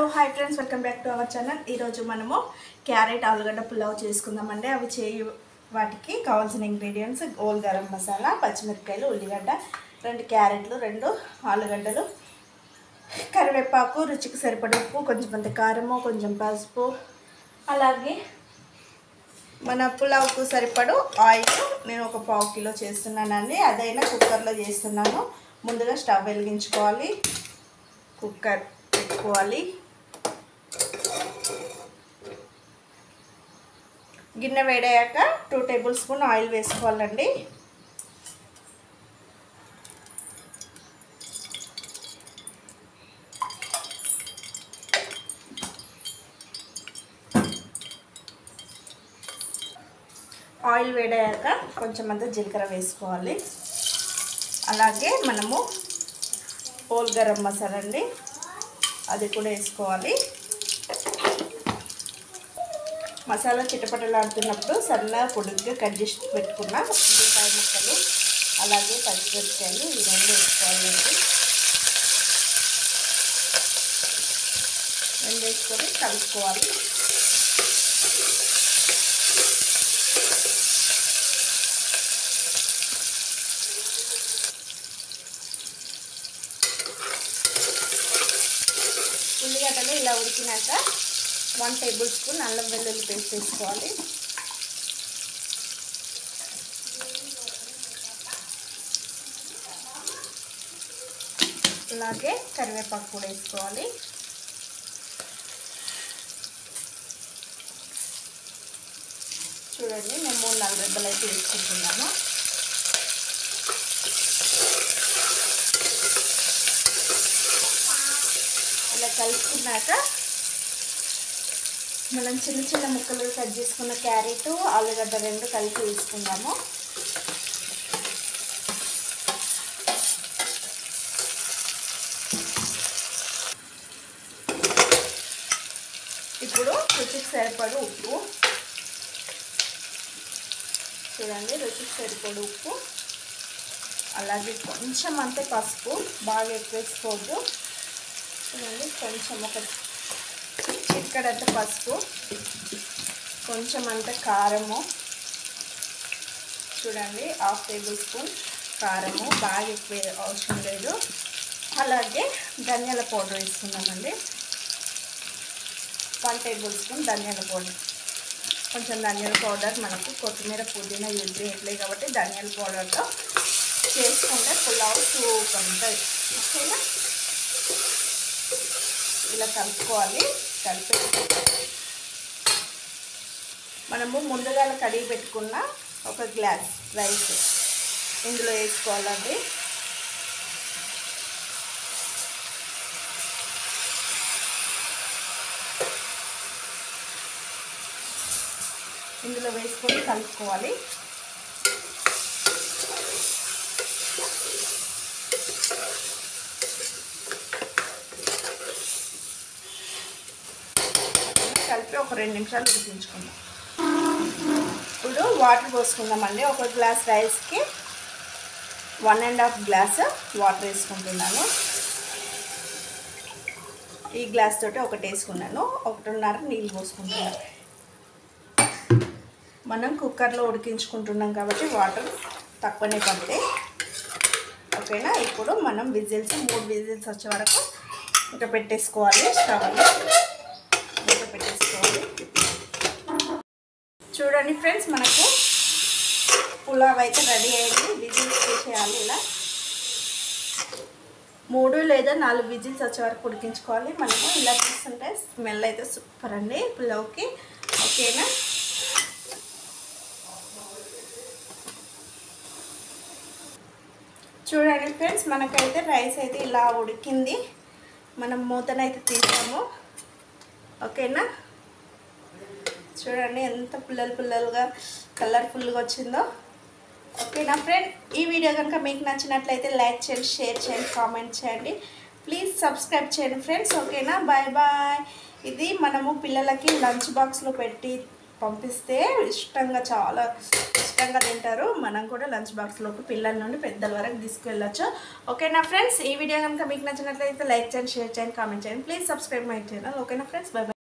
hi friends welcome back to our channel ఈరోజు మనము carrot ఆలుగడ్డ పులావ్ చేసుకుందామండి అవి చేయి వాటికి కావాల్సిన ఇంగ్రీడియంట్స్ గోల్ గరం మసాలా పచ్చిమిరపకాయలు ఉల్లిగడ్డ రెండు క్యారెట్లు రెండు ఆలుగడ్డలు కరివేపాకు రుచికి సరిపడ ఉప్పు కొంచెం అంత కారము కొంచెం పసుపు అలాగే మన పులావ్కు సరిపడు ఆయిల్ నేను ఒక పావు కిలో చేస్తున్నానండి అదైనా కుక్కర్లో చేస్తున్నాను ముందుగా స్టవ్ వెలిగించుకోవాలి కుక్కర్ పెట్టుకోవాలి గిన్నె వేడయ్యాక టూ టేబుల్ స్పూన్ ఆయిల్ వేసుకోవాలండి ఆయిల్ వేడయ్యాక కొంచెం అంత జీలకర్ర వేసుకోవాలి అలాగే మనము హోల్ గరం మసాలా అండి అది కూడా వేసుకోవాలి మసాలా చిటపటలాడుతున్నప్పుడు సన్న పొడుగ్గా కట్ చేసి పెట్టుకున్న ఉల్లిపాయ ముక్కలు అలాగే పచ్చిమిరపకాయలు ఈ రెండు వేసుకోవాలండి రెండు వేసుకొని కలుపుకోవాలి ఉల్లిగడ్డలు ఇలా ఉడికినాక వన్ టేబుల్ స్పూన్ అల్లం వెల్లుల్లి పేస్ట్ వేసుకోవాలి అలాగే కరివేపాకు కూడా వేసుకోవాలి చూడండి నేను మూడు నాలుగు రెబ్బలు అయితే వేసుకుంటున్నాను ఇలా కలుపుకున్నాక మనం చిన్న చిన్న ముక్కలు కట్ చేసుకున్న క్యారెట్ ఆలుగడ్డ రెండు కలిపి వేసుకుందాము ఇప్పుడు రుచికి సరిపడు ఉప్పు చూడండి రుచికి సరిపడు ఉప్పు అలాగే కొంచెం అంతే పసుపు బాగా ఎక్కువ వేసుకోవద్దు చూడండి కొంచెం ఒక చిక్కడంత పసుపు కొంచెం అంత కారము చూడండి హాఫ్ టేబుల్ స్పూన్ కారము బాగా ఎక్కువ అవసరం లేదు అలాగే ధనియాల పౌడర్ వేసుకున్నామండి వన్ టేబుల్ స్పూన్ ధనియాల పౌడర్ కొంచెం ధనియాల పౌడర్ మనకు కొత్తిమీర పుదీనా యూజ్ చేయట్లేదు కాబట్టి ధనియాల పౌడర్తో చేసుకుంటే పులావ్ సూపర్ ఉంటుంది ఓకేనా ఇలా కలుపుకోవాలి కలిపి మనము ముందుగా కడిగి పెట్టుకున్న ఒక గ్లాస్ రైస్ ఇందులో వేసుకోవాలండి ఇందులో వేసుకొని కలుపుకోవాలి కలిపి ఒక రెండు నిమిషాలు ఉడికించుకుందాం ఇప్పుడు వాటర్ పోసుకుందామండి ఒక గ్లాస్ రైస్కి one and half glass water వేసుకుంటున్నాను ఈ గ్లాస్ తోటి ఒకటి వేసుకున్నాను ఒకటిన్నర నీళ్ళు పోసుకుంటున్నాను మనం కుక్కర్లో ఉడికించుకుంటున్నాం కాబట్టి వాటర్ తక్కువనే పడతాయి ఓకేనా ఇప్పుడు మనం విజిల్స్ మూడు విజిల్స్ వచ్చే వరకు ఇంకా పెట్టేసుకోవాలి స్టవ్లో మూత పెట్టేసుకోవాలి చూడండి ఫ్రెండ్స్ మనకు పులావ్ అయితే రెడీ అయింది విజిల్స్ చేసేయాలి ఇలా మూడు లేదా నాలుగు విజిల్స్ వచ్చే వరకు ఉడికించుకోవాలి మనము ఇలా చూస్తుంటే స్మెల్ అయితే సూపర్ అండి పులావ్కి ఓకేనా చూడండి ఫ్రెండ్స్ మనకైతే రైస్ అయితే ఇలా ఉడికింది మనం మూతనైతే తీసాము ఓకేనా చూడండి ఎంత పుల్లలు పుల్లలుగా కలర్ఫుల్గా వచ్చిందో ఓకేనా ఫ్రెండ్ ఈ వీడియో కనుక మీకు నచ్చినట్లయితే లైక్ చేయండి షేర్ చేయండి కామెంట్ చేయండి ప్లీజ్ సబ్స్క్రైబ్ చేయండి ఫ్రెండ్స్ ఓకేనా బాయ్ బాయ్ ఇది మనము పిల్లలకి లంచ్ బాక్స్లో పెట్టి పంపిస్తే ఇష్టంగా చాలా ఇష్టంగా తింటారు మనం కూడా లంచ్ బాక్స్లోకి పిల్లల నుండి పెద్దల వరకు తీసుకెళ్ళచ్చు ఓకేనా ఫ్రెండ్స్ ఈ వీడియో కనుక మీకు నచ్చినట్లయితే లైక్ చేయండి షేర్ చేయండి కామెంట్ చేయండి ప్లీజ్ సబ్స్క్రైబ్ మై ఛానల్ ఓకేనా ఫ్రెండ్స్ బై